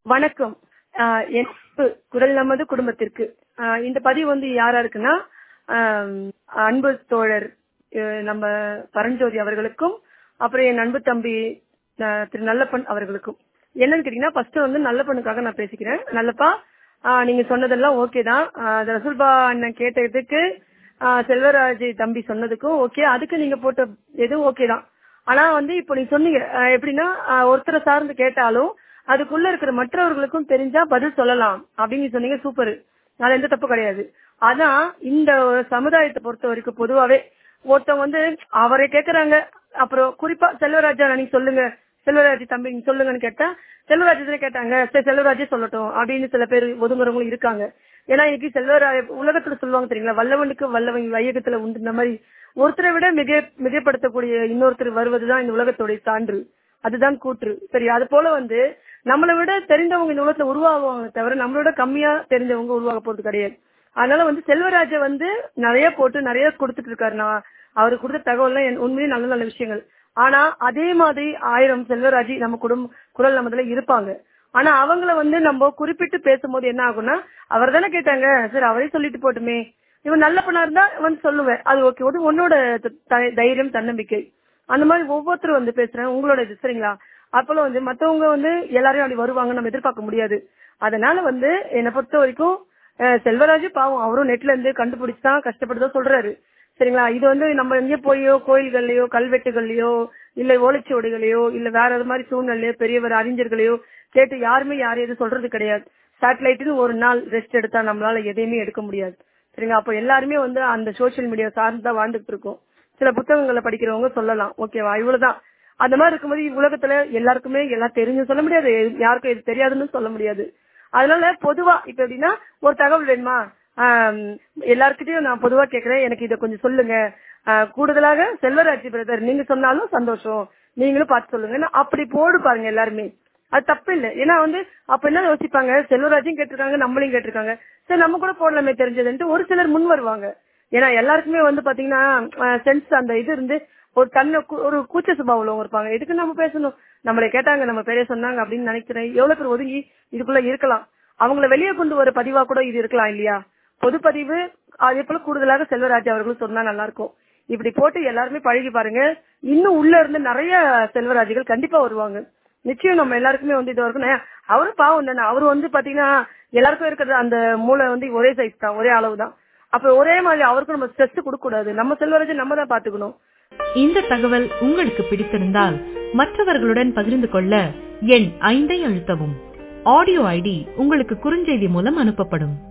வணக்கம் ஆஹ் என் அன்பு குரல் நமது குடும்பத்திற்கு ஆஹ் என் அன்பு குரல் நமது குடும்பத்திற்கு ஆஹ் இந்த பதிவு வந்து யாரா இருக்குன்னா ஆஹ் அன்பு தோழர் அஹ் நம்ம பரஞ்சோதி அவர்களுக்கும் அப்புறம் என் அன்பு தம்பி ஆஹ் திரு நல்லப்பன் அவர்களுக்கும் என்னன்னு கேட்டீங்கன்னா ஃபர்ஸ்ட் வந்து நல்லப்பனுக்காக நான் பேசிக்கிறேன் நல்லப்பா ஆஹ் நீங்க சொன்னதெல்லாம் ஓகே தான் ஆஹ் அது ரசூல்பா அண்ணன் கேட்டதுக்கு ஆஹ் செல்வராஜ் தம்பி சொன்னதுக்கும் ஓகே அதுக்கு நீங்க போட்ட எதுவும் ஓகே தான் ஆனா வந்து இப்போ நீங்க சொன்னீங்க ஆஹ் எப்படின்னா ஆஹ் ஒருத்தரை சார்ந்து கேட்டாலும் அதுக்குள்ள இருக்கிற மற்றவர்களுக்கும் தெரிஞ்சா பதில் சொல்லலாம் அப்படின்னு நீங்க சொன்னீங்க சூப்பர் அது எந்த தப்பு கிடையாது அதான் இந்த சமுதாயத்தை பொறுத்த வரைக்கும் பொதுவாவே ஒருத்தவங்க வந்து அவரை கேக்குறாங்க அப்புறம் குறிப்பா செல்வராஜா நீங்க சொல்லுங்க செல்வராஜ் தம்பி நீங்க சொல்லுங்கன்னு கேட்டா செல்வராஜ் தானே கேட்டாங்க சரி செல்வராஜே சொல்லட்டும் அப்படின்னு சில பேர் ஒதுங்குறவங்களும் இருக்காங்க ஏன்னா இன்னைக்கு செல்வராஜ் உலகத்துல சொல்லுவாங்க தெரியுங்களா வல்லவனுக்கு வல்லவன் வையகத்துல உண்டு இந்த மாதிரி ஒருத்தரை விட மிக மிகப்படுத்தக்கூடிய இன்னொருத்தர் வருவதுதான் இந்த உலகத்துடைய சான்று அதுதான் கூற்று சரி அது போல வந்து நம்மளை விட தெரிந்தவங்க இந்த உலகத்துல உருவாகுவாங்க தவிர நம்மளோட கம்மியா தெரிஞ்சவங்க உருவாக போறது கிடையாது அதனால வந்து செல்வராஜ வந்து நிறைய போட்டு நிறைய கொடுத்துட்டு இருக்காரு நான் அவரு கொடுத்த தகவல்லாம் என் உண்மையிலேயே நல்ல நல்ல விஷயங்கள் ஆனா அதே மாதிரி ஆயிரம் செல்வராஜி நம்ம குடும்ப குரல் நம்மதுல இருப்பாங்க ஆனா அவங்கள வந்து நம்ம குறிப்பிட்டு பேசும்போது என்ன ஆகும்னா அவர் தானே கேட்டாங்க சரி அவரே சொல்லிட்டு போட்டுமே இவன் நல்ல பண்ணா இருந்தா வந்து சொல்லுவேன் அது ஓகே ஒரு உன்னோட த- தைரியம் தன்னம்பிக்கை அந்த மாதிரி ஒவ்வொருத்தரும் வந்து பேசுறேன் உங்களோட இது சரிங்களா அப்போல வந்து மத்தவங்க வந்து எல்லாரையும் அப்படி வருவாங்க நம்ம எதிர்பார்க்க முடியாது அதனால வந்து என்னை பொறுத்த வரைக்கும் அஹ், செல்வராஜ் பாவம் அவரும் நெட்ல இருந்து கண்டுபிடிச்சு தான் கஷ்டப்பட்டு தான் சொல்றாரு சரிங்களா இது வந்து நம்ம எங்கேயோ போயோ கோயில்கள்லயோ கல்வெட்டுகள்லயோ இல்ல ஓலைச்சுவடிகளையோ இல்ல வேற ஒரு மாதிரி சூழ்நிலையோ பெரியவர் அறிஞர்களையோ கேட்டு யாருமே யாரும் எதுவும் சொல்றது கிடையாது சேட்டலைட்னு ஒரு நாள் ரெஸ்ட் எடுத்தா நம்மளால எதையுமே எடுக்க முடியாது சரிங்களா அப்போ எல்லாருமே வந்து அந்த சோஷியல் மீடியா சார்ந்து தான் வாழ்ந்துட்டு இருக்கோம் சில புத்தகங்களை படிக்கிறவங்க சொல்லலாம் ஓகேவா இவ்வளவுதான் அந்த மாதிரி இருக்கும்போது உலகத்துல எல்லாருக்குமே எல்லாம் தெரிஞ்சு சொல்ல முடியாது யாருக்கும் இது தெரியாதுன்னு சொல்ல முடியாது அதனால பொதுவா இப்ப எப்படின்னா ஒரு தகவல் வேணுமா ஆம், எல்லார்கிட்டயும் நான் பொதுவா கேக்குறேன் எனக்கு இதை கொஞ்சம் சொல்லுங்க ஆ, கூடுதலாக செல்வராஜ் பிரதர் நீங்க சொன்னாலும் சந்தோஷம் நீங்களும் பார்த்து சொல்லுங்க அப்படி போடு பாருங்க எல்லாருமே அது தப்பு இல்ல ஏன்னா வந்து அப்ப என்ன யோசிப்பாங்க செல்வராஜும் கேட்டிருக்காங்க நம்மளையும் கேட்டிருக்காங்க சரி நம்ம கூட போடலாமே தெரிஞ்சதுன்ட்டு ஒரு சிலர் முன் வருவாங்க ஏன்னா எல்லாருக்குமே வந்து பாத்தீங்கன்னா சென்ஸ் அந்த இது இருந்து ஒரு தன்னை கு- ஒரு கூச்ச சுபாவம் உள்ளவங்க இருப்பாங்க எதுக்கு நம்ம பேசணும் நம்மளை கேட்டாங்க நம்ம பேரே சொன்னாங்க அப்படின்னு நினைக்கிறேன் எவ்வளவு பேர் ஒதுங்கி இதுக்குள்ள இருக்கலாம் அவங்கள வெளியே கொண்டு வர பதிவா கூட இது இருக்கலாம் இல்லையா பொதுப்பதிவு அதே போல கூடுதலாக செல்வராஜ் அவர்களும் சொன்னா நல்லா இருக்கும் இப்படி போட்டு எல்லாருமே பழகி பாருங்க இன்னும் உள்ள இருந்து நிறைய செல்வராஜிகள் கண்டிப்பா வருவாங்க நிச்சயம் நம்ம எல்லாருக்குமே வந்து இது வரைக்கும் நே- அவரும் பாவம் தானே அவரு வந்து பாத்தீங்கன்னா எல்லாருக்கும் இருக்கிற அந்த மூளை வந்து ஒரே சைஸ் தான் ஒரே அளவு தான் அப்ப ஒரே மாதிரி அவருக்கும் நம்ம ஸ்ட்ரெஸ் கொடுக்க கூடாது நம்ம செல்வராஜை நம்ம தான் பாத்துக்கணும் இந்த தகவல் உங்களுக்கு பிடித்திருந்தால் மற்றவர்களுடன் பகிர்ந்து கொள்ள எண் ஐந்தை அழுத்தவும் ஆடியோ ஐடி உங்களுக்கு குறுஞ்செய்தி மூலம் அனுப்பப்படும்